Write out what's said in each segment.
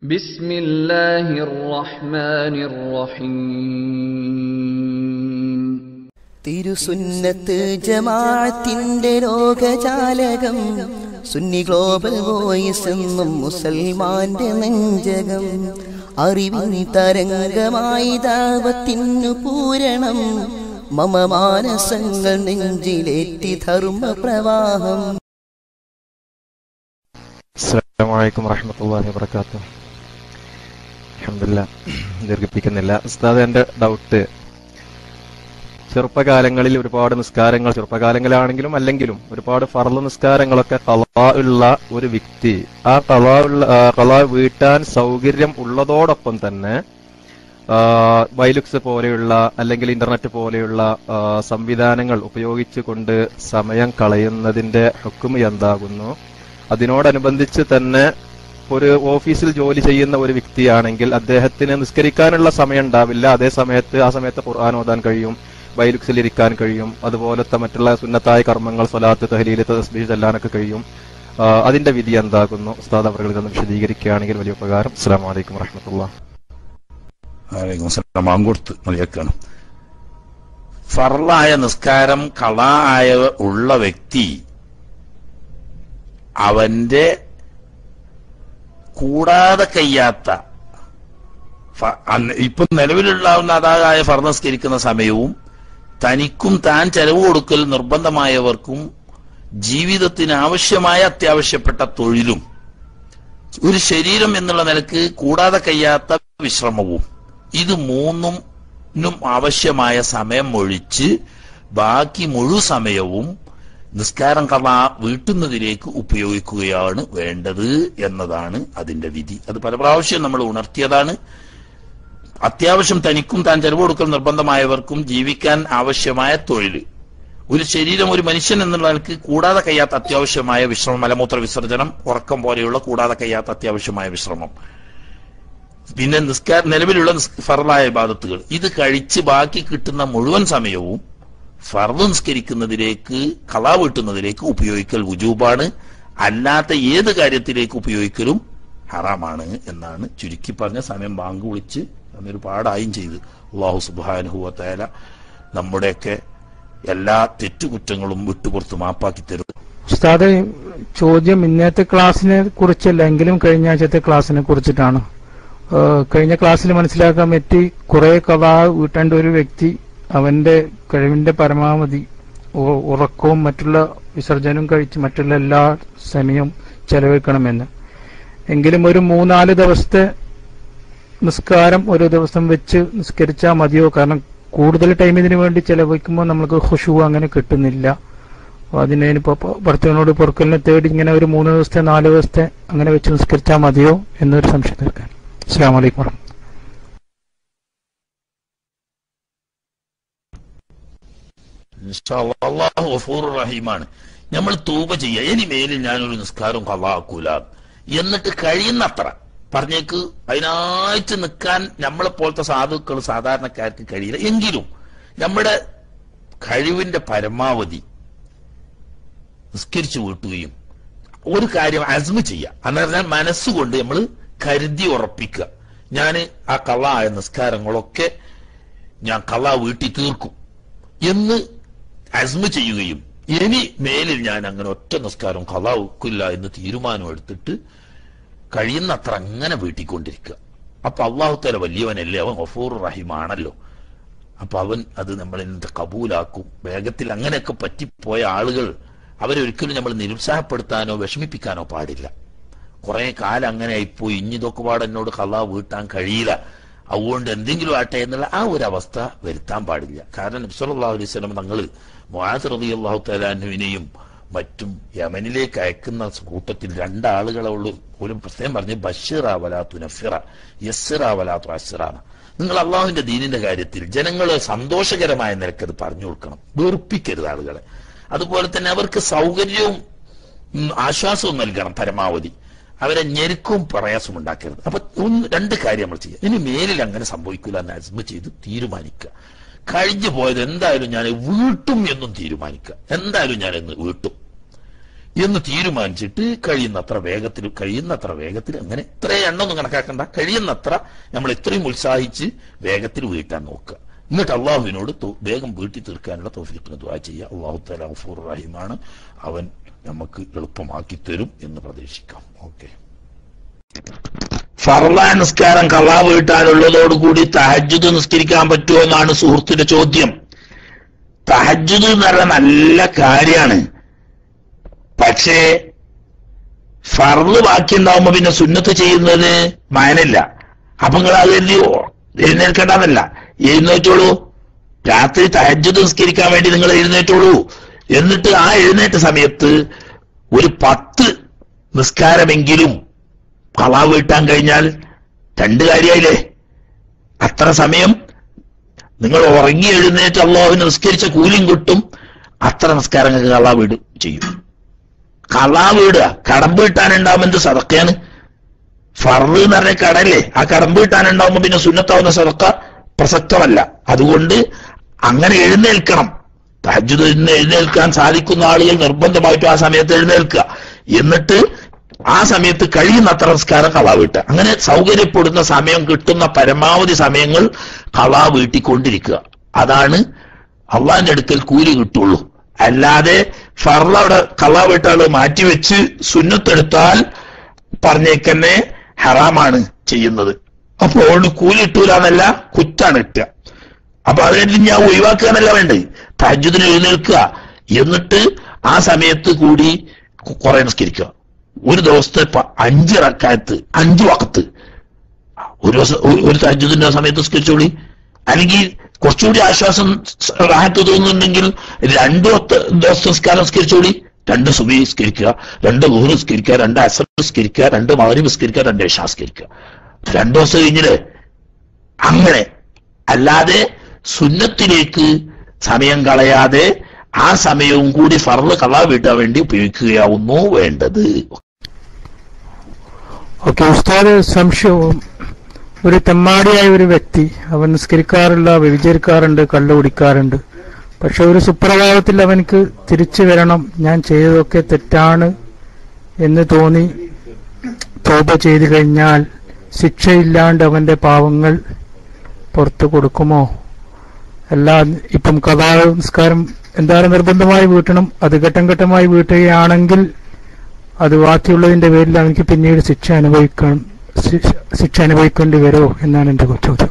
بسم الله الرحمن الرحيم തിരുസുന്നത്ത് ജമാഅത്തിന്റെ ലോകജാലകം Sunni global voice എന്നും മുസൽമാന്റെ നെഞ്ചകം അറിവിൻ തരംഗമായി ദാവത്തിനു പൂരണം മമ മാനസങ്ങൾ നെഞ്ചിലേറ്റി ധർമ്മ പ്രവാഹം അസ്സാം വലൈക്കും വറഹമത്തല്ലാഹി വബർക്കാത്തു അലഹമില്ല ദീർഘിപ്പിക്കുന്നില്ല ഉസ്താദ് എൻ്റെ ഡൗട്ട് ചെറുപ്പകാലങ്ങളിൽ ഒരുപാട് നിസ്കാരങ്ങൾ ചെറുപ്പകാലങ്ങളിലാണെങ്കിലും അല്ലെങ്കിലും ഒരുപാട് ഫർള് നിസ്കാരങ്ങളൊക്കെ കലാ ഉള്ള ഒരു വ്യക്തി ആ കലാ ഉള്ള കലാ വീട്ടാൻ സൗകര്യം ഉള്ളതോടൊപ്പം തന്നെ ആ, വൈലുക്സ് പോലെയുള്ള അല്ലെങ്കിൽ ഇന്റർനെറ്റ് പോലെയുള്ള ആ, സംവിധാനങ്ങൾ ഉപയോഗിച്ചുകൊണ്ട് സമയം കളയുന്നതിന്റെ ഹുക്കും എന്താകുന്നു അതിനോടനുബന്ധിച്ച് തന്നെ ഒരു ഓഫീസിൽ ജോലി ചെയ്യുന്ന ഒരു വ്യക്തിയാണെങ്കിൽ അദ്ദേഹത്തിന് നിസ്കരിക്കാനുള്ള സമയം ഉണ്ടാവില്ല അതേ സമയത്ത് ആ സമയത്ത് ഖുർആൻ ഓതാൻ കഴിയും ബൈലുക്സിൽ ഇരിക്കാൻ കഴിയും അതുപോലത്തെ മറ്റുള്ള സുന്നത്തായ കർമ്മങ്ങൾ സ്വലാത്ത് തഹലീല് തസ്ബീഹ് ചെല്ലാനൊക്കെ കഴിയും ആ, അതിന്റെ വിധി എന്താകുന്നു ഉസ്താദ് അവർ ഇതൊന്ന് വിശദീകരിക്കുകയാണെങ്കിൽ വലിയ ഉപകാരം അസ്സാം വലൈക്കും വറഹമത്തുള്ള വലൈക്കും സലാം മാങ്കൊടുത്ത് മതിയാക്കാണ് ഫർലായ നിസ്കാരം കള ആയ ഉള്ള വ്യക്തി അവന്റെ കൂടാതെ കഴിയാത്ത ഫ- അന്ന് ഇപ്പൊ നിലവിലുള്ളാവുന്ന അതായ ഫർ നിസ്കരിക്കുന്ന സമയവും തനിക്കും താൻ ചെലവ് കൊടുക്കൽ നിർബന്ധമായവർക്കും ജീവിതത്തിന് ആവശ്യമായ അത്യാവശ്യപ്പെട്ട തൊഴിലും ഒരു ശരീരം എന്നുള്ള നിലക്ക് കൂടാതെ കഴിയാത്ത വിശ്രമവും ഇത് മൂന്നും നും ആവശ്യമായ സമയം ഒഴിച്ച് ബാക്കി മുഴു സമയവും നിസ്കാരം കഥ വീട്ടുന്നതിലേക്ക് ഉപയോഗിക്കുകയാണ് വേണ്ടത് എന്നതാണ് അതിന്റെ വിധി അത് പല പ്രാവശ്യം നമ്മൾ ഉണർത്തിയതാണ് അത്യാവശ്യം തനിക്കും താൻ ചെലവ് കൊടുക്കൽ നിർബന്ധമായവർക്കും ജീവിക്കാൻ ആവശ്യമായ തൊഴിൽ ഒരു ശരീരം ഒരു മനുഷ്യൻ എന്നുള്ള നിലക്ക് കൂടാതെ കഴിയാത്ത അത്യാവശ്യമായ വിശ്രമം മലമൂത്ര വിസർജനം ഉറക്കം പോലെയുള്ള കൂടാതെ കഴിയാത്ത അത്യാവശ്യമായ വിശ്രമം പിന്നെ നിസ്കാര നിലവിലുള്ള നിസ്- ഫർളായ ഇബാദത്തുകൾ ഇത് കഴിച്ച് ബാക്കി കിട്ടുന്ന മുഴുവൻ സമയവും ഫർദ് നിസ്കരിക്കുന്നതിലേക്ക് കള വീട്ടുന്നതിലേക്ക് ഉപയോഗിക്കൽ വുജൂബാണ് അല്ലാത്ത ഏത് കാര്യത്തിലേക്ക് ഉപയോഗിക്കലും ഹറാമാണ് എന്നാണ് ചുരുക്കി പറഞ്ഞ സമയം ബാങ്ക് വിളിച്ച് നമ്മെ ഒരുപാടായും ചെയ്ത് അള്ളാഹു സുബാനുഹുവത്തേല നമ്മുടെയൊക്കെ എല്ലാ തെറ്റുകുറ്റങ്ങളും വിട്ടുപുറത്ത് മാപ്പാക്കി തരും ഉസ്താദ് ചോദ്യം ഇന്നത്തെ ക്ലാസ്സിനെ കുറിച്ചല്ല എങ്കിലും കഴിഞ്ഞ ആഴ്ചത്തെ ക്ലാസ്സിനെ കുറിച്ചിട്ടാണ് ഏഹ് കഴിഞ്ഞ ക്ലാസ്സിൽ മനസ്സിലാക്കാൻ പറ്റി കുറെ കഥ വീട്ടേണ്ട ഒരു വ്യക്തി അവന്റെ കഴിവിന്റെ പരമാവധി ഉ- ഉറക്കവും മറ്റുള്ള വിസർജനവും കഴിച്ച് മറ്റുള്ള എല്ലാ സമയവും ചെലവഴിക്കണമെന്ന് എങ്കിലും ഒരു മൂന്നാല് ദിവസത്തെ നിസ്കാരം ഒരു ദിവസം വെച്ച് നിസ്കരിച്ചാൽ മതിയോ കാരണം കൂടുതൽ ടൈം ഇതിനു വേണ്ടി ചെലവഴിക്കുമ്പോൾ നമുക്ക് ഹുഷു അങ്ങനെ കിട്ടുന്നില്ല അപ്പൊ അതിന് ഇനിയിപ്പോ ഭർത്തവിനോട് പൊറുക്കലിനെ തേടി ഇങ്ങനെ ഒരു മൂന്ന് ദിവസത്തെ നാല് ദിവസത്തെ അങ്ങനെ വെച്ച് നിസ്കരിച്ചാൽ മതിയോ എന്നൊരു സംശയം തീർക്കാൻ അസ്സാം വലൈക്കും വറഹ്മത്തുള്ളാഹി. ഇൻഷാ അല്ലാ. അല്ലാഹു ഗഫൂർ റഹീമാണ് നമ്മൾ തൂപ ചെയ്യുക ഇനി മേലിൽ ഞാനൊരു നിസ്കാരം കലാക്കൂല എന്നിട്ട് കഴിയുന്നത്ര പറഞ്ഞേക്ക് അതിനായിട്ട് നിൽക്കാൻ നമ്മളെ പോലത്തെ സാധുക്കൾ സാധാരണക്കാർക്ക് കഴിയില്ല എങ്കിലും നമ്മുടെ കഴിവിന്റെ പരമാവധി നിസ്കരിച്ചു വീട്ടുകയും ഒരു കാര്യം അസ്മ ചെയ്യുക എന്ന് പറഞ്ഞാൽ മനസ്സുകൊണ്ട് നമ്മൾ കരുതി ഉറപ്പിക്കുക ഞാൻ ആ കള്ള ആയ നിസ്കാരങ്ങളൊക്കെ ഞാൻ കള്ള വീട്ടി തീർക്കും എന്ന് അസ്മ ചെയ്യുകയും ഇനി മേലിൽ ഞാൻ അങ്ങനെ ഒറ്റ നിസ്കാരം കഥ വെക്കില്ല എന്ന് തീരുമാനം എടുത്തിട്ട് കഴിയുന്നത്ര അങ്ങനെ വീട്ടിക്കൊണ്ടിരിക്കുക അപ്പൊ അള്ളാഹുത്തല വലിയവനല്ലേ അവൻ ഗഫൂർ റഹീമാണല്ലോ അപ്പൊ അവൻ അത് നമ്മൾ എന്നിട്ട് കബൂലാക്കും വേഗത്തിൽ അങ്ങനെയൊക്കെ പറ്റിപ്പോയ ആളുകൾ അവരെ ഒരിക്കലും നമ്മൾ നിരുത്സാഹപ്പെടുത്താനോ വിഷമിപ്പിക്കാനോ പാടില്ല കുറെ കാലം അങ്ങനെ ആയിപ്പോയി ഇനി ഇതൊക്കെ പാട് എന്നോട് കഥ വീട്ടാൻ കഴിയില്ല അതുകൊണ്ട് എന്തെങ്കിലും ആട്ടെ എന്നുള്ള ആ ഒരു അവസ്ഥ വരുത്താൻ പാടില്ല കാരണം നബ്സല്ലാഹു അലൈഹി സ്വലം തങ്ങൾ മുആദ് റളിയല്ലാഹു തലാനുവിനെയും മറ്റും യമനിലേക്ക് അയക്കുന്ന കൂട്ടത്തിൽ രണ്ടാളുകളെ ഉള്ളു ഒരു പ്രത്യേകം പറഞ്ഞ് ബഷീറ വലാത്തു നഫിറ യസ്സിറ വലാത്തു അസിറാണ് നിങ്ങൾ അള്ളാഹുവിന്റെ ദീനിന്റെ കാര്യത്തിൽ ജനങ്ങളെ സന്തോഷകരമായ നിലക്ക് അത് പറഞ്ഞു കൊടുക്കണം വെറുപ്പിക്കരുത് ആളുകളെ അതുപോലെ തന്നെ അവർക്ക് സൗകര്യവും ഉം, ആശ്വാസവും നൽകണം പരമാവധി അവരെ ഞെരുക്കവും പ്രയാസവും ഉണ്ടാക്കരുത് അപ്പൊ ഒന്ന് രണ്ട് കാര്യം നമ്മൾ ചെയ്യുക ഇനി മേലിൽ അങ്ങനെ സംഭവിക്കില്ല എന്ന് അസ്മ ചെയ്ത് തീരുമാനിക്കുക കഴിഞ്ഞു പോയത് എന്തായാലും ഞാൻ വീട്ടും എന്നും തീരുമാനിക്കുക എന്തായാലും ഞാൻ ഇന്ന് വീട്ടും എന്ന് തീരുമാനിച്ചിട്ട് കഴിയുന്നത്ര വേഗത്തിൽ കഴിയുന്നത്ര വേഗത്തിൽ അങ്ങനെ ഇത്രയും എണ്ണൊന്നും കണക്കാക്കണ്ട കഴിയുന്നത്ര നമ്മൾ ഇത്രയും ഉത്സാഹിച്ച് വേഗത്തിൽ വീട്ടാൻ നോക്കുക എന്നിട്ട് അള്ളാഹുവിനോട് തു- വേഗം വീട്ടി തീർക്കാനുള്ള തോഫീഖിന് ദുആ ചെയ്യുക അള്ളാഹു തല ഗഫൂർ റഹീമാണ് അവൻ നമുക്ക് എളുപ്പമാക്കി തരും എന്ന് പ്രതീക്ഷിക്കാം ഓക്കെ ഫർള നിസ്കാരം കള്ളാ വീട്ടാനുള്ളതോടുകൂടി തഹജ്ജുദ് നിസ്കരിക്കാൻ പറ്റുമോ എന്നാണ് സുഹൃത്തിന്റെ ചോദ്യം തഹജ്ജുദ് എന്ന് പറഞ്ഞാൽ നല്ല കാര്യമാണ് പക്ഷേ ഫർള് ബാക്കി ഉണ്ടാവുമ്പോ പിന്നെ സുന്നത്ത് ചെയ്യുന്നത് മായനില്ല അപ്പൊ നിങ്ങൾ അത് കരുതിയോ എഴുന്നേൽക്കേണ്ടതല്ല എഴുന്നേറ്റോളൂ രാത്രി തഹജ്ജുദ് നിസ്കരിക്കാൻ വേണ്ടി നിങ്ങൾ എഴുന്നേറ്റോളൂ എന്നിട്ട് ആ എഴുന്നേറ്റ സമയത്ത് ഒരു പത്ത് നിസ്കാരമെങ്കിലും കളാ വീട്ടാൻ കഴിഞ്ഞാൽ രണ്ട് കാര്യമായില്ലേ അത്ര സമയം നിങ്ങൾ ഉറങ്ങി എഴുന്നേറ്റ് അള്ളാഹുവിന് നിസ്കരിച്ച കൂലിയും കിട്ടും അത്ര നിസ്കാരങ്ങൾക്ക് കളാ വീട് ചെയ്യും കളാ വീടുക കടമ്പ് കിട്ടാനുണ്ടാവുമ്പോ എന്ത് സതക്കയാണ് ഫർദ് എന്ന് പറഞ്ഞ കടല്ലേ ആ കടമ്പ് കിട്ടാനുണ്ടാവുമ്പോ പിന്നെ സുന്നത്താവുന്ന സതക്ക പ്രസക്തമല്ല അതുകൊണ്ട് അങ്ങനെ എഴുന്നേൽക്കണം തഹജ്ജുദ് ഇന്ന് എഴുന്നേൽക്കാൻ സാധിക്കുന്ന ആളുകൾ നിർബന്ധമായിട്ടും ആ സമയത്ത് എഴുന്നേൽക്കുക എന്നിട്ട് ആ സമയത്ത് കഴിയുന്നത്ര നിസ്കാരം കളാ വീട്ടുക അങ്ങനെ സൗകര്യപ്പെടുന്ന സമയം കിട്ടുന്ന പരമാവധി സമയങ്ങൾ കളാ വീട്ടിക്കൊണ്ടിരിക്കുക അതാണ് അള്ളാന്റെ അടുക്കൽ കൂലി കിട്ടുള്ളൂ അല്ലാതെ ഫർള അവിടെ കളാ വീട്ടാള് മാറ്റിവെച്ച് സുന്നത്തെടുത്താൽ പറഞ്ഞേക്കന്നെ ഹറാമാണ് ചെയ്യുന്നത് അപ്പോൾ കൂലി ഇട്ടൂല എന്നല്ല കുറ്റാണ് ഇട്ടുക അപ്പൊ അതിനെ ഞാൻ ഒഴിവാക്കുകയെന്നല്ല വേണ്ടത് തഹജ്ജുദിന് എഴുന്നേൽക്കുക എന്നിട്ട് ആ സമയത്ത് കൂടി കു- കുറെ നിസ്കരിക്കുക ഒരു ദിവസത്തെ പ- അഞ്ച് റക്കായത്ത് അഞ്ച് വക്കത്ത് ഒരു ദിവസം ഒരു- ഒരു തഹജ്ജുദിന്റെ സമയത്ത് നിസ്കരിച്ചോളി അല്ലെങ്കിൽ കുറച്ചുകൂടി ആശ്വാസം സ് റാഹത്ത് തോന്നുന്നുണ്ടെങ്കിൽ രണ്ട് വക്ത ദിവസം നിസ്കാരം നിസ്കരിച്ചോളി രണ്ട് സുബി നിസ്കരിക്കുക രണ്ട് ഗുഹു നിസ്കരിക്കുക രണ്ട് അസർ നിസ്കരിക്കുക രണ്ട് മകരി നിസ്കരിക്കുക രണ്ട് ഇഷ നിസ്കരിക്കുക രണ്ടു ദിവസം കഴിഞ്ഞില്ലേ അങ്ങനെ അല്ലാതെ സുന്നത്തിലേക്ക് സമയം കളയാതെ ആ സമയവും കൂടി ഫർള് കളാ വീട്ടാൻ വേണ്ടി ഉപയോഗിക്കുകയാവുന്നു വേണ്ടത് ഓക്കെ ഉസ്താദ് സംശയവും ഒരു തെമ്മാടിയായ ഒരു വ്യക്തി അവൻ നിസ്കരിക്കാറില്ല വ്യഭിചരിക്കാറുണ്ട് കള്ളു കുടിക്കാറുണ്ട് പക്ഷെ ഒരു സുപ്രഭാതത്തിൽ അവനക്ക് തിരിച്ചു വരണം ഞാൻ ചെയ്തതൊക്കെ തെറ്റാണ് എന്ന് തോന്നി തോപ ചെയ്തു കഴിഞ്ഞാൽ ശിക്ഷയില്ലാണ്ട് അവന്റെ പാവങ്ങൾ പുറത്തു കൊടുക്കുമോ അല്ല ഇപ്പം കഥാ നിസ്കാരം എന്തായാലും നിർബന്ധമായി വീട്ടണം അത് ഘട്ടം ഘട്ടമായി വീട്ടുകയാണെങ്കിൽ അത് ബാക്കിയുള്ളതിന്റെ പേരിൽ അവനിക്ക് പിന്നീട് ശിക്ഷ അനുഭവിക്കാൻ ശിക്ഷ- ശിക്ഷ അനുഭവിക്കേണ്ടി വരുമോ എന്നാണ് എന്റെ ചോദ്യം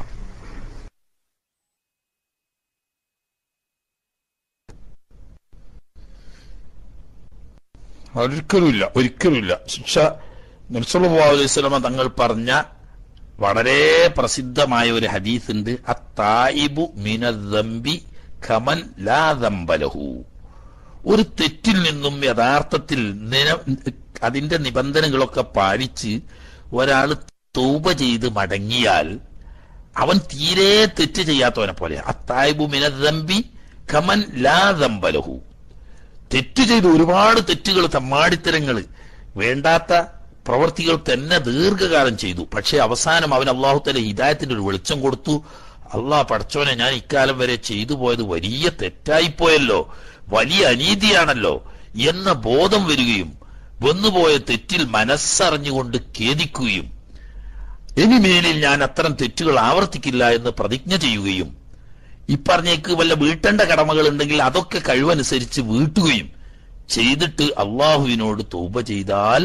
ഒരിക്കലുമില്ല ഒരിക്കലുമില്ല ശിക്ഷ നബ്സല്ലാ അലൈഹി സ്വലമ തങ്ങൾ പറഞ്ഞ വളരെ പ്രസിദ്ധമായ ഒരു ഹദീസ് ഉണ്ട് അത്തായിബു മിനദംബി ഖമൻ ലാ ദംബലഹു ഒരു തെറ്റിൽ നിന്നും യഥാർത്ഥത്തിൽ നിന- അതിന്റെ നിബന്ധനകളൊക്കെ പാലിച്ച് ഒരാൾ തൗബ ചെയ്ത് മടങ്ങിയാൽ അവൻ തീരെ തെറ്റ് ചെയ്യാത്തവനെ പോലെ അത്തായിബു മിനദംബി ഖമൻ ലാ ദംബലഹു തെറ്റ് ചെയ്ത് ഒരുപാട് തെറ്റുകൾ തമ്മാടിത്തരങ്ങൾ വേണ്ടാത്ത പ്രവർത്തികൾ തന്നെ ദീർഘകാലം ചെയ്തു പക്ഷെ അവസാനം അവൻ അള്ളാഹുത്തല ഹിദായത്തിന്റെ ഒരു വെളിച്ചം കൊടുത്തു അള്ളാഹ് പടച്ചോനെ ഞാൻ ഇക്കാലം വരെ ചെയ്തു പോയത് വലിയ തെറ്റായിപ്പോയല്ലോ വലിയ അനീതിയാണല്ലോ എന്ന ബോധം വരികയും വന്നുപോയ തെറ്റിൽ മനസ്സറിഞ്ഞുകൊണ്ട് ഖേദിക്കുകയും ഇനിമേലിൽ ഞാൻ അത്തരം തെറ്റുകൾ ആവർത്തിക്കില്ല എന്ന് പ്രതിജ്ഞ ചെയ്യുകയും ഈ പറഞ്ഞേക്ക് വല്ല വീട്ടേണ്ട കടമകൾ ഉണ്ടെങ്കിൽ അതൊക്കെ കഴിവനുസരിച്ച് വീട്ടുകയും ചെയ്തിട്ട് അള്ളാഹുവിനോട് തൗബ ചെയ്താൽ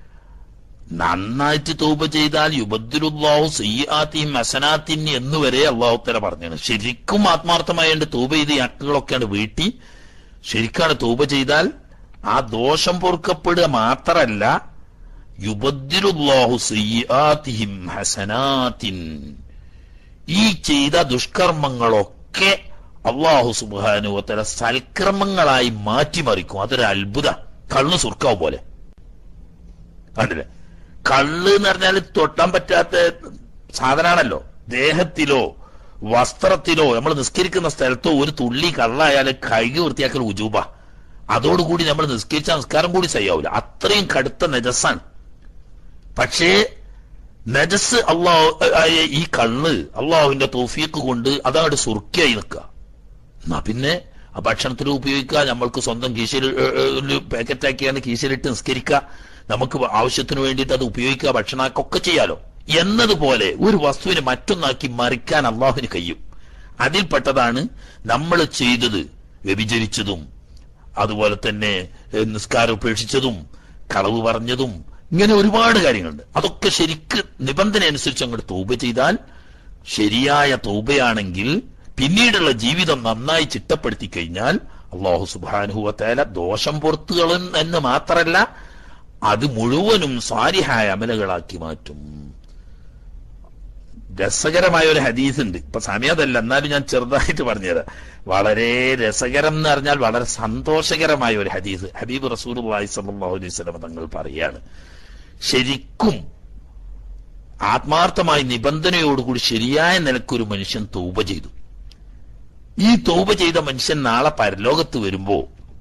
നന്നായിട്ട് തൗബ ചെയ്താൽ യുബദ്ദുലുല്ലാഹു സയ്യാത്തിയും ഹസനാത്തിൻ എന്ന് വരെ അള്ളാഹു തല പറഞ്ഞാണ് ശരിക്കും ആത്മാർത്ഥമായണ്ട് തൗബ ചെയ്ത് ഈ അക്കുകളൊക്കെയാണ് വീട്ടി ശരിക്കാണ് തൗബ ചെയ്താൽ ആ ദോഷം പൊറുക്കപ്പെടുക മാത്രല്ല യുബദ്ദിലുല്ലാഹു സയ്യാത്തിഹിം ഹസനാത്തിൻ ഈ ചെയ്ത ദുഷ്കർമ്മങ്ങളൊക്കെ അള്ളാഹു സുബാനുവത്തല സൽക്കർമ്മങ്ങളായി മാറ്റിമറിക്കും അതൊരു അത്ഭുത കള്ള് സുർക്കാവ് പോലെ കണ്ടില്ലേ കള്ള് എന്ന് പറഞ്ഞാൽ തൊട്ടാൻ പറ്റാത്ത സാധനാണല്ലോ ദേഹത്തിലോ വസ്ത്രത്തിലോ നമ്മൾ നിസ്കരിക്കുന്ന സ്ഥലത്തോ ഒരു തുള്ളി കള്ളായാൽ കഴുകി വൃത്തിയാക്കൽ ഉജൂബ അതോടുകൂടി നമ്മൾ നിസ്കരിച്ച നിസ്കാരം കൂടി ചെയ്യാവൂല അത്രയും കടുത്ത നജസ്സാണ് പക്ഷേ നജസ് അള്ളാഹു ആയ ഈ കള്ള് അള്ളാഹുവിന്റെ തൗഫീക്ക് കൊണ്ട് അതവിടെ സുർക്കിയായി നിൽക്കുക എന്നാ പിന്നെ ആ ഭക്ഷണത്തിൽ ഉപയോഗിക്കുക നമ്മൾക്ക് സ്വന്തം കീശയിൽ പാക്കറ്റാക്കിയാണ് കീശയിലിട്ട് നിസ്കരിക്കുക നമുക്ക് ആവശ്യത്തിന് വേണ്ടിയിട്ട് അത് ഉപയോഗിക്കുക ഭക്ഷണമൊക്കെ ചെയ്യാലോ എന്നതുപോലെ ഒരു വസ്തുവിനെ മറ്റൊന്നാക്കി മറിക്കാൻ അള്ളാഹുവിന് കഴിയും അതിൽപ്പെട്ടതാണ് നമ്മൾ ചെയ്തത് വ്യഭിചരിച്ചതും അതുപോലെ തന്നെ ഏഹ്, നിസ്കാരം ഉപേക്ഷിച്ചതും കളവ് പറഞ്ഞതും ഇങ്ങനെ ഒരുപാട് കാര്യങ്ങളുണ്ട് അതൊക്കെ ശരിക്ക് നിബന്ധന അനുസരിച്ച് അങ്ങോട്ട് തൗബ ചെയ്താൽ ശരിയായ തൗബയാണെങ്കിൽ പിന്നീടുള്ള ജീവിതം നന്നായി ചിട്ടപ്പെടുത്തി കഴിഞ്ഞാൽ അള്ളാഹു സുബാനുഹുവത്തേല ദോഷം പുറത്തുകളും എന്ന് മാത്രല്ല അത് മുഴുവനും സാരിഹായ അമലകളാക്കി മാറ്റും രസകരമായ ഒരു ഹദീസ് ഉണ്ട് ഇപ്പൊ സമയതല്ല എന്നാലും ഞാൻ ചെറുതായിട്ട് പറഞ്ഞുതരാം വളരെ രസകരം എന്ന് പറഞ്ഞാൽ വളരെ സന്തോഷകരമായ ഒരു ഹദീസ് ഹബീബ് റസൂൽ സല്ലല്ലാഹു അലൈഹി വസല്ലം തങ്ങൾ പറയാണ് ശരിക്കും ആത്മാർത്ഥമായ നിബന്ധനയോടുകൂടി ശരിയായ നിലക്കൊരു മനുഷ്യൻ തൗബ ചെയ്തു ഈ തൗബ ചെയ്ത മനുഷ്യൻ നാളെ പരലോകത്ത് വരുമ്പോ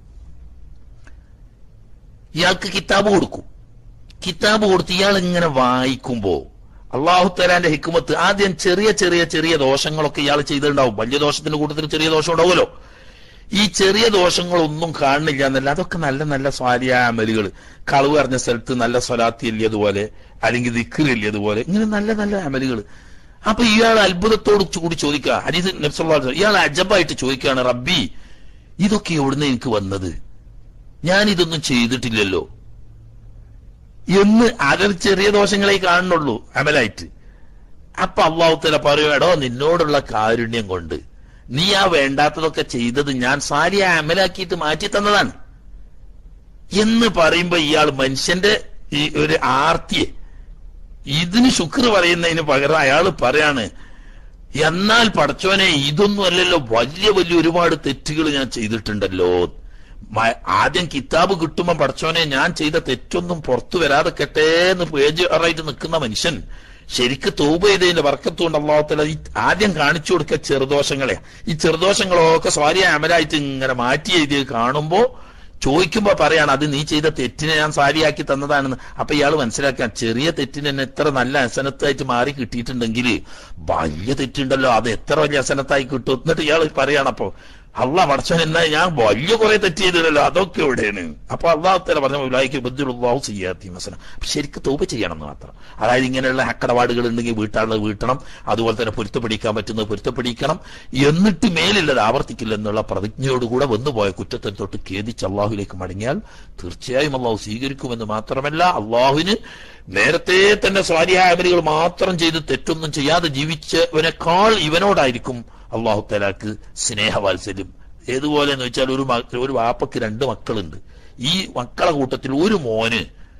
ഇയാൾക്ക് കിതാബ് കൊടുക്കും കിതാബ് കൊടുത്ത് ഇയാൾ ഇങ്ങനെ വായിക്കുമ്പോ അള്ളാഹു തലാന്റെ ഹിക്കുമത്ത് ആദ്യം ചെറിയ ചെറിയ ചെറിയ ദോഷങ്ങളൊക്കെ ഇയാൾ ചെയ്തിട്ടുണ്ടാവും വലിയ ദോഷത്തിന്റെ കൂട്ടത്തിൽ ചെറിയ ദോഷം ഉണ്ടാവുമല്ലോ ഈ ചെറിയ ദോഷങ്ങളൊന്നും കാണുന്നില്ല എന്നല്ല അതൊക്കെ നല്ല നല്ല സ്വാലിയായ അമലുകൾ കളവ് അറിഞ്ഞ സ്ഥലത്ത് നല്ല സ്വലാത്തി എല്ലിയതുപോലെ അല്ലെങ്കിൽ ദിക്കർ എല്ലിയതുപോലെ ഇങ്ങനെ നല്ല നല്ല അമലുകൾ അപ്പൊ ഇയാൾ അത്ഭുതത്തോട് കൂടി ചോദിക്കുക ഹരീസ് നബ്സല്ലാ ഇയാൾ അജബായിട്ട് ചോദിക്കുകയാണ് റബ്ബി ഇതൊക്കെ എവിടുന്ന് എനിക്ക് വന്നത് ഞാൻ ഇതൊന്നും ചെയ്തിട്ടില്ലല്ലോ എന്ന് അതൊരു ചെറിയ ദോഷങ്ങളെ കാണുന്നുള്ളൂ അമലായിട്ട് അപ്പൊ അള്ളാഹുത്തല പറയും എടോ നിന്നോടുള്ള കാരുണ്യം കൊണ്ട് നീ ആ വേണ്ടാത്തതൊക്കെ ചെയ്തത് ഞാൻ സാരിയ അമലാക്കിയിട്ട് മാറ്റി തന്നതാണ് എന്ന് പറയുമ്പോ ഇയാൾ മനുഷ്യന്റെ ഈ ഒരു ആർത്തിയെ ഇതിന് ശുക്ർ പറയുന്നതിന് പകരം അയാൾ പറയാണ് എന്നാൽ പടച്ചോനെ ഇതൊന്നും അല്ലല്ലോ വലിയ വലിയ ഒരുപാട് തെറ്റുകൾ ഞാൻ ചെയ്തിട്ടുണ്ടല്ലോ മ- ആദ്യം കിതാബ് കിട്ടുമ്പോ പടച്ചോനെ ഞാൻ ചെയ്ത തെറ്റൊന്നും പുറത്തു വരാതെ കെട്ടേ എന്ന് പേജറായിട്ട് നിൽക്കുന്ന മനുഷ്യൻ ശരിക്ക് തൗബ ചെയ്തതിന്റെ വർക്കത്തുകൊണ്ട് അള്ളാഹത്തല ഈ ആദ്യം കാണിച്ചു കൊടുക്കുക ചെറുദോഷങ്ങളെ ഈ ചെറുദോഷങ്ങളൊക്കെ സ്വാരിയ അമലായിട്ട് ഇങ്ങനെ മാറ്റി എഴുതി കാണുമ്പോ ചോദിക്കുമ്പോ പറയാണ് അത് നീ ചെയ്ത തെറ്റിനെ ഞാൻ സാരിയാക്കി തന്നതാണെന്ന് അപ്പൊ ഇയാൾ മനസ്സിലാക്കാൻ ചെറിയ തെറ്റിന് എന്നെ എത്ര നല്ല അസനത്തായിട്ട് മാറി കിട്ടിയിട്ടുണ്ടെങ്കിൽ വലിയ തെറ്റുണ്ടല്ലോ അത് എത്ര വലിയ അസനത്തായി കിട്ടും എന്നിട്ട് ഇയാൾ പറയാണ് അപ്പൊ അള്ള മടച്ചവൻ എന്നാ ഞാൻ വലിയ കുറെ തെറ്റ് ചെയ്തില്ലല്ലോ അതൊക്കെ എവിടെയാണ് അപ്പൊ അള്ളാഹത്തല പറഞ്ഞ ഉലായിക്ക് ബുദ്ധിമുള്ളാവും ചെയ്യാത്തി മസന ശരിക്കും തോപ ചെയ്യണം എന്ന് മാത്രം അതായത് ഇങ്ങനെയുള്ള ഹക്കടപാടുകൾ ഉണ്ടെങ്കിൽ വീട്ടാളുകൾ വീട്ടണം അതുപോലെ തന്നെ പൊരുത്തപ്പെടിക്കാൻ പറ്റുന്നത് പൊരുത്തപ്പെടിക്കണം എന്നിട്ട് മേലില്ലത് ആവർത്തിക്കില്ല എന്നുള്ള പ്രതിജ്ഞയോടുകൂടെ വന്നുപോയ കുറ്റത്തെ തൊട്ട് ഖേദിച്ച് അള്ളാഹുലേക്ക് മടങ്ങിയാൽ തീർച്ചയായും അള്ളാഹു സ്വീകരിക്കുമെന്ന് മാത്രമല്ല അള്ളാഹുവിന് നേരത്തെ തന്നെ സ്വാരിയായ അമലുകൾ മാത്രം ചെയ്ത് തെറ്റൊന്നും ചെയ്യാതെ ജീവിച്ചവനേക്കാൾ ഇവനോടായിരിക്കും അള്ളാഹു തലാക്ക് സ്നേഹവാത്സല്യം ഏതുപോലെ എന്ന് വെച്ചാൽ ഒരു മക- ഒരു വാപ്പക്ക് രണ്ട് മക്കളുണ്ട് ഈ മക്കളെ കൂട്ടത്തിൽ ഒരു മോന്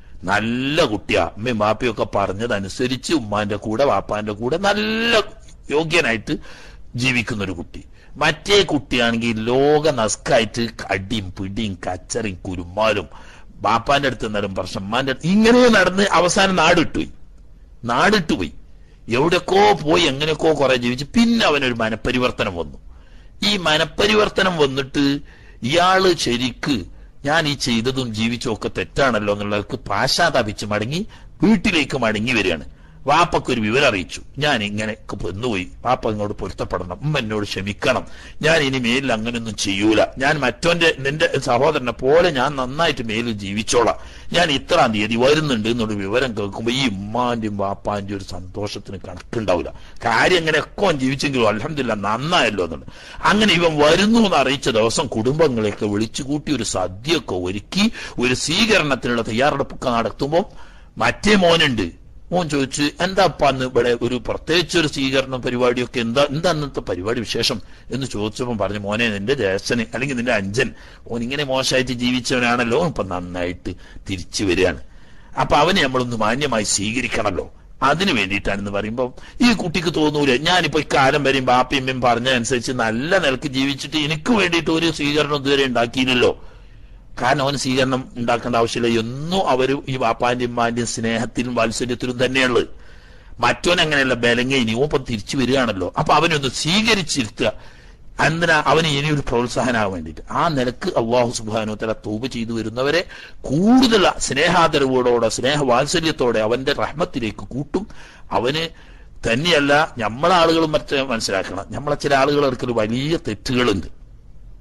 നല്ല കുട്ടിയാ അമ്മയും വാപ്പയും ഒക്കെ പറഞ്ഞതനുസരിച്ച് ഉമ്മാന്റെ കൂടെ വാപ്പാന്റെ കൂടെ നല്ല യോഗ്യനായിട്ട് ജീവിക്കുന്ന ഒരു കുട്ടി മറ്റേ കുട്ടിയാണെങ്കിൽ ലോക നസ്കായിട്ട് അടിയും പിടിയും കച്ചറിയും കുരുമാലും ബാപ്പാന്റെ അടുത്ത് നിന്നാലും പ്രശ്നം ഉമ്മാന്റെ അടുത്ത് ഇങ്ങനെ നടന്ന് അവസാനം നാടിട്ടുപോയി നാടിട്ടുപോയി എവിടെക്കോ പോയി എങ്ങനെയൊക്കോ കുറെ ജീവിച്ചു പിന്നെ അവനൊരു മനപരിവർത്തനം വന്നു ഈ മനപരിവർത്തനം വന്നിട്ട് ഇയാള് ശരിക്ക് ഞാൻ ഈ ചെയ്തതും ജീവിച്ചും ഒക്കെ തെറ്റാണല്ലോ എന്നുള്ളവർക്ക് പാശ്ചാത്താപിച്ച് മടങ്ങി വീട്ടിലേക്ക് മടങ്ങി വരികയാണ് വാപ്പക്ക് ഒരു വിവരം അറിയിച്ചു ഞാൻ ഇങ്ങനെ വന്നുപോയി വാപ്പ ഇങ്ങോട്ട് പൊരുത്തപ്പെടണം ഉമ്മ എന്നോട് ക്ഷമിക്കണം ഞാൻ ഇനി മേലിൽ അങ്ങനെയൊന്നും ചെയ്യൂല ഞാൻ മറ്റോന്റെ നിന്റെ സഹോദരനെ പോലെ ഞാൻ നന്നായിട്ട് മേലിൽ ജീവിച്ചോളാം ഞാൻ ഇത്രാം തീയതി വരുന്നുണ്ട് എന്നൊരു വിവരം കേൾക്കുമ്പോ ഈ ഉമ്മാന്റെയും വാപ്പാന്റെയും ഒരു സന്തോഷത്തിന് കണക്കുണ്ടാവില്ല കാര്യം എങ്ങനെയൊക്കെ അവൻ ജീവിച്ചെങ്കിലും അലഹമില്ല നന്നായല്ലോ എന്നുണ്ട് അങ്ങനെ ഇവൻ വരുന്നു എന്ന് അറിയിച്ച ദിവസം കുടുംബങ്ങളെയൊക്കെ വിളിച്ചുകൂട്ടി ഒരു സദ്യയൊക്കെ ഒരുക്കി ഒരു സ്വീകരണത്തിനുള്ള തയ്യാറെടുപ്പൊക്കെ നടത്തുമ്പോൾ മറ്റേ മോനുണ്ട് മോൻ ചോദിച്ചു എന്താ അന്ന് ഇവിടെ ഒരു പ്രത്യേകിച്ച് ഒരു സ്വീകരണം പരിപാടിയൊക്കെ എന്താ എന്താ അന്നത്തെ പരിപാടി വിശേഷം എന്ന് ചോദിച്ചപ്പോൾ പറഞ്ഞു മോനെ നിന്റെ ജ്യേഷ്ഠന് അല്ലെങ്കിൽ നിന്റെ അഞ്ചൻ ഓൻ ഇങ്ങനെ മോശമായിട്ട് ജീവിച്ചവനാണല്ലോ ഓൻ ഇപ്പൊ നന്നായിട്ട് തിരിച്ചു വരികയാണ് അപ്പൊ അവനെ നമ്മളൊന്ന് മാന്യമായി സ്വീകരിക്കണമല്ലോ അതിന് വേണ്ടിയിട്ടാണെന്ന് പറയുമ്പോൾ ഈ കുട്ടിക്ക് തോന്നൂല ഞാനിപ്പോ ഇക്കാലം വരെയും ബാപ്പിയമ്മയും പറഞ്ഞതനുസരിച്ച് നല്ല നിലക്ക് ജീവിച്ചിട്ട് എനിക്ക് വേണ്ടിയിട്ട് ഒരു സ്വീകരണം ഇതുവരെ ഉണ്ടാക്കിയില്ലല്ലോ കാരണം അവന് സ്വീകരണം ഉണ്ടാക്കേണ്ട ആവശ്യമില്ല എന്നും അവര് ഈ വാപ്പാന്റെയും ഉമ്മാന്റെയും സ്നേഹത്തിലും വാത്സല്യത്തിലും തന്നെയുള്ളത് മറ്റോൻ അങ്ങനെയല്ല ബലങ്ങ ഇനി ഓപ്പം തിരിച്ചു വരികയാണല്ലോ അപ്പൊ അവനൊന്ന് സ്വീകരിച്ചിരുത്തുക എന്തിനാ അവന് ഇനി ഒരു പ്രോത്സാഹനമാകാൻ വേണ്ടിയിട്ട് ആ നിലക്ക് അള്ളാഹു സുബാനോ തല തൂപ് ചെയ്തു വരുന്നവരെ കൂടുതൽ സ്നേഹാദരവോടെ സ്നേഹവാത്സല്യത്തോടെ അവന്റെ റഹ്മത്തിലേക്ക് കൂട്ടും അവന് തന്നെയല്ല നമ്മളെ ആളുകളും മറ്റേ മനസ്സിലാക്കണം നമ്മളെ ചില ആളുകൾ ഒരു വലിയ തെറ്റുകളുണ്ട്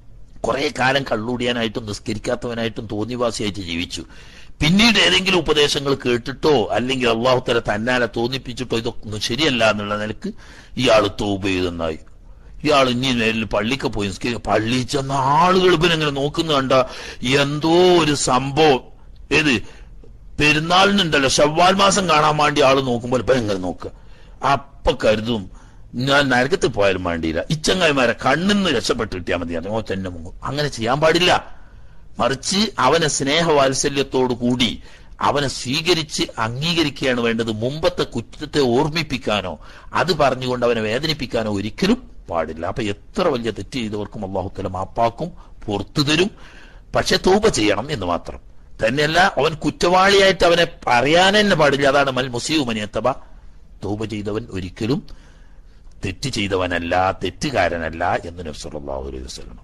കുറെ കാലം കള്ളുടിയാനായിട്ടും നിസ്കരിക്കാത്തവനായിട്ടും തോന്നിവാസിയായിട്ട് ജീവിച്ചു പിന്നീട് ഏതെങ്കിലും ഉപദേശങ്ങൾ കേട്ടിട്ടോ അല്ലെങ്കിൽ അള്ളാഹുത്തല തന്നാലെ തോന്നിപ്പിച്ചിട്ടോ ഇതൊന്നും ശരിയല്ല എന്നുള്ള നിലക്ക് ഇയാൾ തോപ ചെയ്തെന്നായി ഇയാൾ ഇനി നേരിൽ പള്ളിക്ക് പോയി നിസ്കരിക്കുക പള്ളിയിൽ ചെന്ന ആളുകൾ ഇവനെങ്ങനെ നോക്കുന്ന കണ്ട എന്തോ ഒരു സംഭവം ഏത് പെരുന്നാളിനുണ്ടല്ലോ ഷവ്വാൽ മാസം കാണാൻ വേണ്ടി ആള് നോക്കുമ്പോൾ ഇപ്പൊ എങ്ങനെ നോക്കുക അപ്പൊ കരുതും ഞാൻ നരകത്തിൽ പോയാലും വേണ്ടിയില്ല ഇച്ചങ്ങായിമാരെ കണ്ണിന്ന് രക്ഷപ്പെട്ട് കിട്ടിയാൽ മതി അതോ തന്നെ മുങ്ങും അങ്ങനെ ചെയ്യാൻ പാടില്ല മറിച്ച് അവനെ സ്നേഹവാത്സല്യത്തോടു കൂടി അവനെ സ്വീകരിച്ച് അംഗീകരിക്കുകയാണ് വേണ്ടത് മുമ്പത്തെ കുറ്റത്തെ ഓർമ്മിപ്പിക്കാനോ അത് പറഞ്ഞുകൊണ്ട് അവനെ വേദനിപ്പിക്കാനോ ഒരിക്കലും പാടില്ല അപ്പൊ എത്ര വലിയ തെറ്റ് ചെയ്തവർക്കും അള്ളാഹുത്തല മാപ്പാക്കും പുറത്തു തരും പക്ഷെ തൂപ ചെയ്യണം എന്ന് മാത്രം തന്നെയല്ല അവൻ കുറ്റവാളിയായിട്ട് അവനെ പറയാൻ തന്നെ പാടില്ല അതാണ് മൽ മുസീവുമനിയത്തബ തൂപ ചെയ്തവൻ ഒരിക്കലും തെറ്റ് ചെയ്തവനല്ല തെറ്റുകാരനല്ല എന്ന് നബ്സല്ലാഹു അലൈഹി വസല്ലം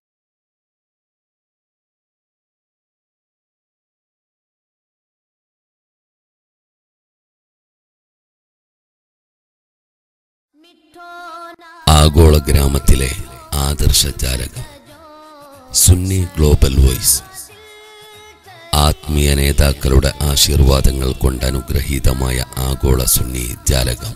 ആഗോള ഗ്രാമത്തിലെ ആദർശ ജാലകം സുന്നി ഗ്ലോബൽ വോയിസ് ആത്മീയ നേതാക്കളുടെ ആശീർവാദങ്ങൾ കൊണ്ട് അനുഗ്രഹീതമായ ആഗോള സുന്നി ജാലകം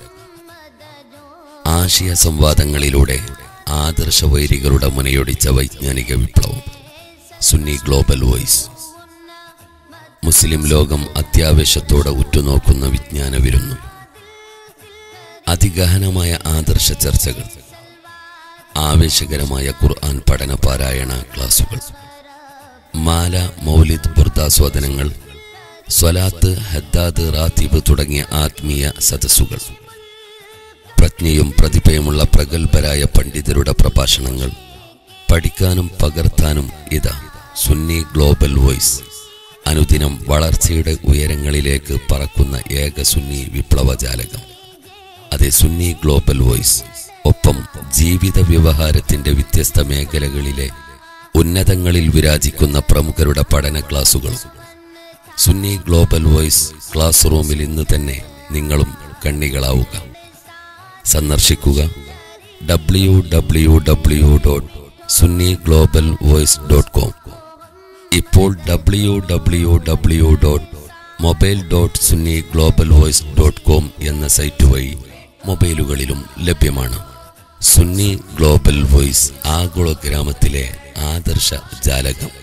ആശയ സംവാദങ്ങളിലൂടെ ആദർശ വൈരികളുടെ മുനയൊടിച്ച വൈജ്ഞാനിക വിപ്ലവം സുന്നി ഗ്ലോബൽ വോയിസ് മുസ്ലിം ലോകം അത്യാവേശത്തോടെ ഉറ്റുനോക്കുന്ന വിജ്ഞാന വിരുന്നു അതിഗഹനമായ ആദർശ ചർച്ചകൾ ആവേശകരമായ ഖുർആൻ പഠന പാരായണ ക്ലാസുകൾ മാല മൗലിദ് ബുർദാസ്വാദനങ്ങൾ സ്വലാത്ത് ഹദ്ദാദ് റാത്തീബ് തുടങ്ങിയ ആത്മീയ സദസ്സുകൾ പ്രജ്ഞയും പ്രതിഭയുമുള്ള പ്രഗത്ഭരായ പണ്ഡിതരുടെ പ്രഭാഷണങ്ങൾ പഠിക്കാനും പകർത്താനും ഇതാ സുന്നി ഗ്ലോബൽ വോയിസ് അനുദിനം വളർച്ചയുടെ ഉയരങ്ങളിലേക്ക് പറക്കുന്ന ഏക സുന്നി വിപ്ലവജാലകം അതെ സുന്നി ഗ്ലോബൽ വോയിസ് ഒപ്പം ജീവിത വ്യവഹാരത്തിന്റെ വ്യത്യസ്ത മേഖലകളിലെ ഉന്നതങ്ങളിൽ വിരാജിക്കുന്ന പ്രമുഖരുടെ പഠന ക്ലാസുകൾ സുന്നി ഗ്ലോബൽ വോയിസ് ക്ലാസ് റൂമിൽ ഇന്ന് തന്നെ നിങ്ങളും കണ്ണികളാവുക സന്ദർശിക്കുക W W W dot Sunni global voice dot com ഇപ്പോൾ W W W dot mobile dot Sunni global voice dot com എന്ന സൈറ്റ് വഴി മൊബൈലുകളിലും ലഭ്യമാണ് സുന്നി ഗ്ലോബൽ വോയിസ് ആഗോള ഗ്രാമത്തിലെ ആദർശ ജാലകം